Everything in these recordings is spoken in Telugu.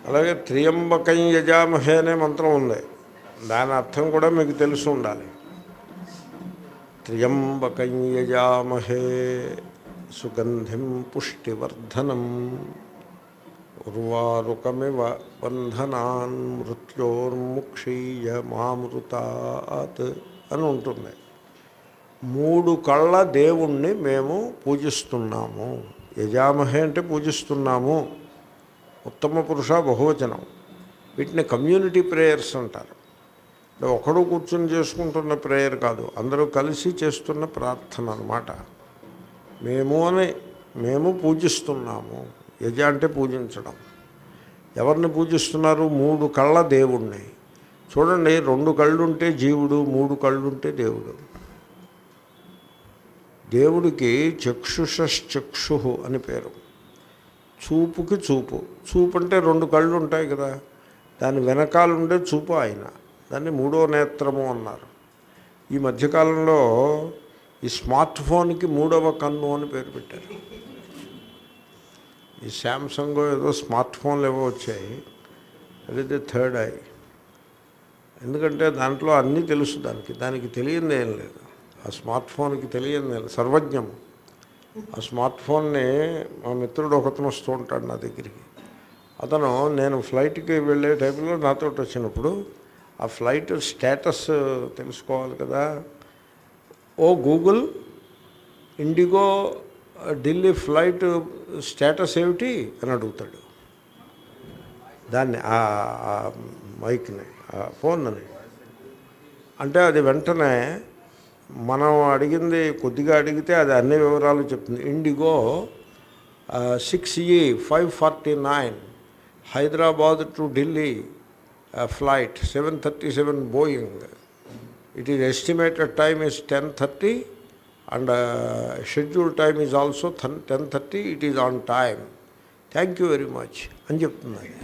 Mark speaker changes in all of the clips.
Speaker 1: అలాగే త్రియంబకం యజామహే అనే మంత్రం ఉంది దాని అర్థం కూడా మీకు తెలిసి ఉండాలి త్రియంబకం యజామహే సుగంధిం పుష్టివర్ధనం ఉర్వారుకమివ బంధనాన్ మృత్యోర్ముక్షీయ మామృతాత్ అని ఉంటుంది మూడు కళ్ళ దేవుణ్ణి మేము పూజిస్తున్నాము యజామహే అంటే పూజిస్తున్నాము ఉత్తమ పురుష బహువచనం వీటిని కమ్యూనిటీ ప్రేయర్స్ అంటారు అంటే ఒకడు కూర్చొని చేసుకుంటున్న ప్రేయర్ కాదు అందరూ కలిసి చేస్తున్న ప్రార్థన అన్నమాట మేము అని మేము పూజిస్తున్నాము యజ అంటే పూజించడం ఎవరిని పూజిస్తున్నారు మూడు కళ్ళ దేవుణ్ణి చూడండి రెండు కళ్ళుంటే జీవుడు మూడు కళ్ళుంటే దేవుడు దేవుడికి చక్షుషశ్చక్షు అని పేరు చూపుకి చూపు చూపు అంటే రెండు కళ్ళు ఉంటాయి కదా దాని వెనకాలండే చూపు ఆయన దాన్ని మూడో నేత్రము అన్నారు ఈ మధ్యకాలంలో ఈ స్మార్ట్ ఫోన్కి మూడవ కన్ను అని పేరు పెట్టారు ఈ శాంసంగ్ ఏదో స్మార్ట్ ఫోన్లు ఏవో వచ్చాయి అది థర్డ్ ఐ ఎందుకంటే దాంట్లో అన్నీ తెలుసు దానికి దానికి తెలియంది ఏం లేదు ఆ స్మార్ట్ ఫోన్కి తెలియంది ఏం లేదు సర్వజ్ఞము ఆ స్మార్ట్ ఫోన్ని మా మిత్రుడు ఒకతను వస్తూ ఉంటాడు నా దగ్గరికి అతను నేను ఫ్లైట్కి వెళ్ళే టైంలో నాతో వచ్చినప్పుడు ఆ ఫ్లైట్ స్టేటస్ తెలుసుకోవాలి కదా ఓ Google IndiGo Delhi flight status ఏమిటి అని అడుగుతాడు దాన్ని ఆ ఆ మైక్ని ఆ ఫోన్ని అంటే అది వెంటనే మనం అడిగింది కొద్దిగా అడిగితే అది అన్ని వివరాలు చెప్తుంది IndiGo six E five forty nine Hyderabad to Delhi flight seven thirty seven Boeing it is estimated time is ten thirty and schedule time is also ten thirty it is on time thank you very much అని చెప్తుంది అది.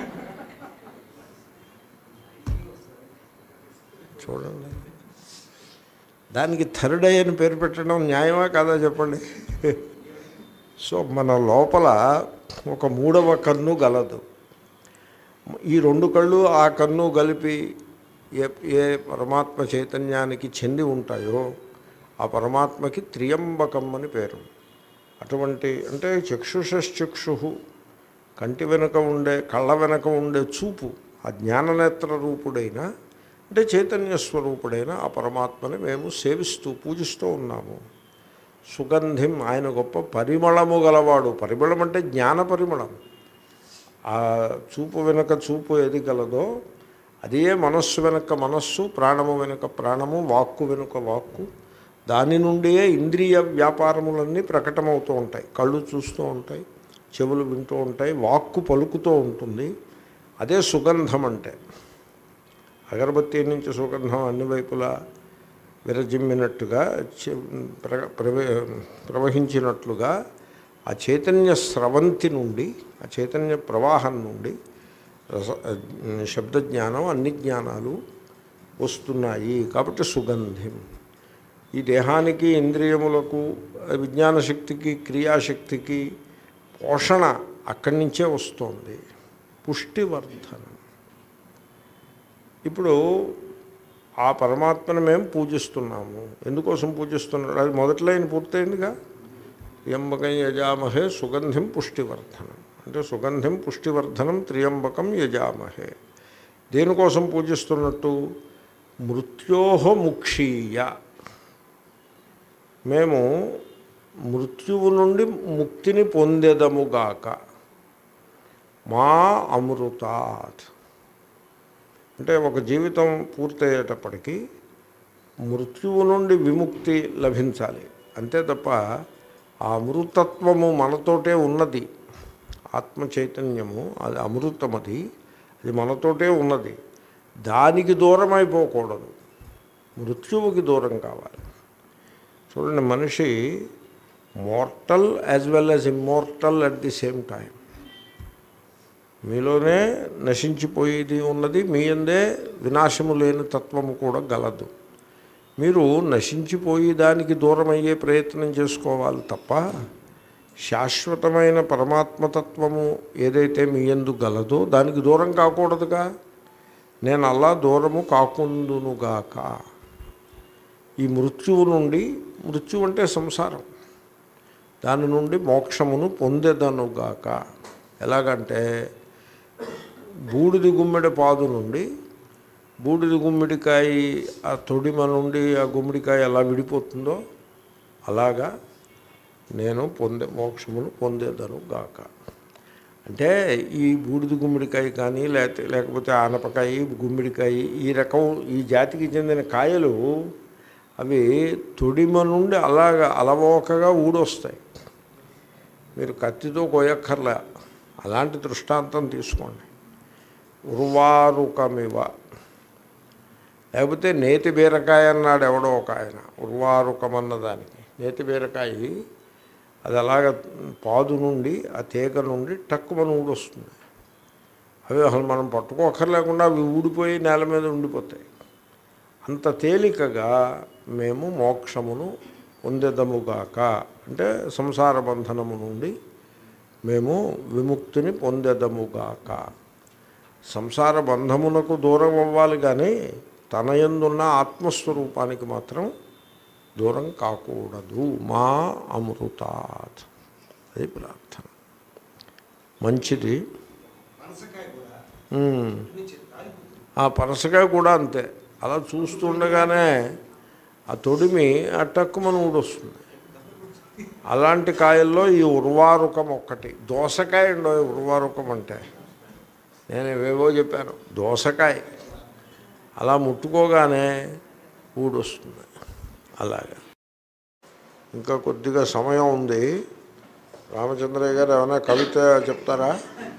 Speaker 1: చూడండి దానికి థర్డ్ ఐ అని పేరు పెట్టడం న్యాయమా కాదా చెప్పండి సో మన లోపల ఒక మూడవ కన్ను గలదు ఈ రెండు కళ్ళు ఆ కన్ను కలిపి ఏ ఏ పరమాత్మ చైతన్యానికి చెంది ఉంటాయో ఆ పరమాత్మకి త్రియంబకం అని పేరు అటువంటి అంటే చక్షుషశ్చక్షు కంటి వెనుక ఉండే కళ్ళ వెనుక ఉండే చూపు ఆ జ్ఞాననేత్ర రూపుడైన అంటే చైతన్య స్వరూపుడైన ఆ పరమాత్మని మేము సేవిస్తూ పూజిస్తూ ఉన్నాము సుగంధిం ఆయన గొప్ప పరిమళము గలవాడు పరిమళం అంటే జ్ఞాన పరిమళం ఆ చూపు వెనుక చూపు ఏది గలదో అదే మనస్సు వెనుక మనస్సు ప్రాణము వెనుక ప్రాణము వాక్కు వెనుక వాక్కు దాని నుండే ఇంద్రియ వ్యాపారములన్నీ ప్రకటమవుతూ ఉంటాయి కళ్ళు చూస్తూ ఉంటాయి చెవులు వింటూ ఉంటాయి వాక్కు పలుకుతూ ఉంటుంది అదే సుగంధం అంటే అగరబత్తి నుంచి సుగంధం అన్ని వైపులా విరజిమ్మినట్టుగా చె- ప్ర- ప్రవ- ప్రవహించినట్లుగా ఆ చైతన్య స్రవంతి నుండి ఆ చైతన్య ప్రవాహం నుండి రస శబ్దజ్ఞానం అన్ని జ్ఞానాలు వస్తున్నాయి కాబట్టి సుగంధిం ఈ దేహానికి ఇంద్రియములకు విజ్ఞాన శక్తికి క్రియాశక్తికి పోషణ అక్కడి నుంచే వస్తుంది పుష్టివర్ధనం ఇప్పుడు ఆ పరమాత్మను మేము పూజిస్తున్నాము ఎందుకోసం పూజిస్తున్నాడు అది మొదటి లైన్ పూర్తయిందిగా త్రియంబకం యజామహే సుగంధిం పుష్టివర్ధనం అంటే సుగంధిం పుష్టివర్ధనం త్రియంబకం యజామహే దేనికోసం పూజిస్తున్నట్టు మృత్యోహ ముక్షీయ మేము మృత్యువు నుండి ముక్తిని పొందేదముగాక మా అమృతాత్ అంటే ఒక జీవితం పూర్తయ్యేటప్పటికీ మృత్యువు నుండి విముక్తి లభించాలి అంతే తప్ప ఆ అమృతత్వము మనతోటే ఉన్నది ఆత్మ చైతన్యము అది అమృతం అది అది మనతోటే ఉన్నది దానికి దూరం అయిపోకూడదు మృత్యువుకి దూరం కావాలి చూడండి మనిషి mortal as well as immortal at the same time మీలోనే నశించిపోయేది ఉన్నది మీ అందే వినాశము లేని తత్వము కూడా గలదు మీరు నశించిపోయి దానికి దూరం అయ్యే ప్రయత్నం చేసుకోవాలి తప్ప శాశ్వతమైన పరమాత్మతత్వము ఏదైతే మీ ఎందు గలదో దానికి దూరం కాకూడదుగా నేను అలా దూరము కాకుందునుగాక ఈ మృత్యువు నుండి మృత్యు అంటే సంసారం దాని నుండి మోక్షమును పొందేదనుగాక ఎలాగంటే బూడిది గుమ్మిడి పాదు నుండి బూడిది గుమ్మిడికాయ ఆ తొడిమ నుండి ఆ గుమ్మిడికాయ ఎలా విడిపోతుందో అలాగా నేను పొందే మోక్షమును పొందేదను గాక అంటే ఈ బూడిద గుమ్మిడికాయ కానీ లేకపోతే లేకపోతే ఆనపకాయ గుమ్మిడికాయ ఈ రకం ఈ జాతికి చెందిన కాయలు అవి తొడిమ నుండి అలాగా అలవోకగా ఊడొస్తాయి మీరు కత్తితో కోయక్కర్లే అలాంటి దృష్టాంతం తీసుకోండి ఉర్వారుకమివ లేకపోతే నేతి బీరకాయ అన్నాడు ఎవడో ఒక ఆయన ఉర్వారుకం అన్న దానికి నేతి బీరకాయ అది అలాగ పాదు నుండి ఆ తీగ నుండి టక్కుమని ఊడొస్తుంది అవి అసలు మనం పట్టుకోకర్లేకుండా అవి ఊడిపోయి నేల మీద ఉండిపోతాయి అంత తేలికగా మేము మోక్షమును పొందెదముగాక అంటే సంసార బంధనము నుండి మేము విముక్తిని పొందెదముగాక సంసార బంధమునకు దూరం అవ్వాలి కానీ తన యందున్న ఆత్మస్వరూపానికి మాత్రం దూరం కాకూడదు మా అమృతాత్ అది ప్రార్థన మంచిది ఉమ్. ఆ పనసకాయ కూడా అంతే అలా చూస్తుండగానే ఆ తొడిమి ఆ టక్కుమని ఊడొస్తుంది అలాంటి కాయల్లో ఈ ఉర్వారుకం ఒక్కటి దోసకాయ ఉండో ఉర్వారుకం అంటే నేను ఏవేవో చెప్పాను దోసకాయ అలా ముట్టుకోగానే ఊడొస్తుంది అలాగా ఇంకా కొద్దిగా సమయం ఉంది రామచంద్రయ్య గారు ఏమైనా కవిత చెప్తారా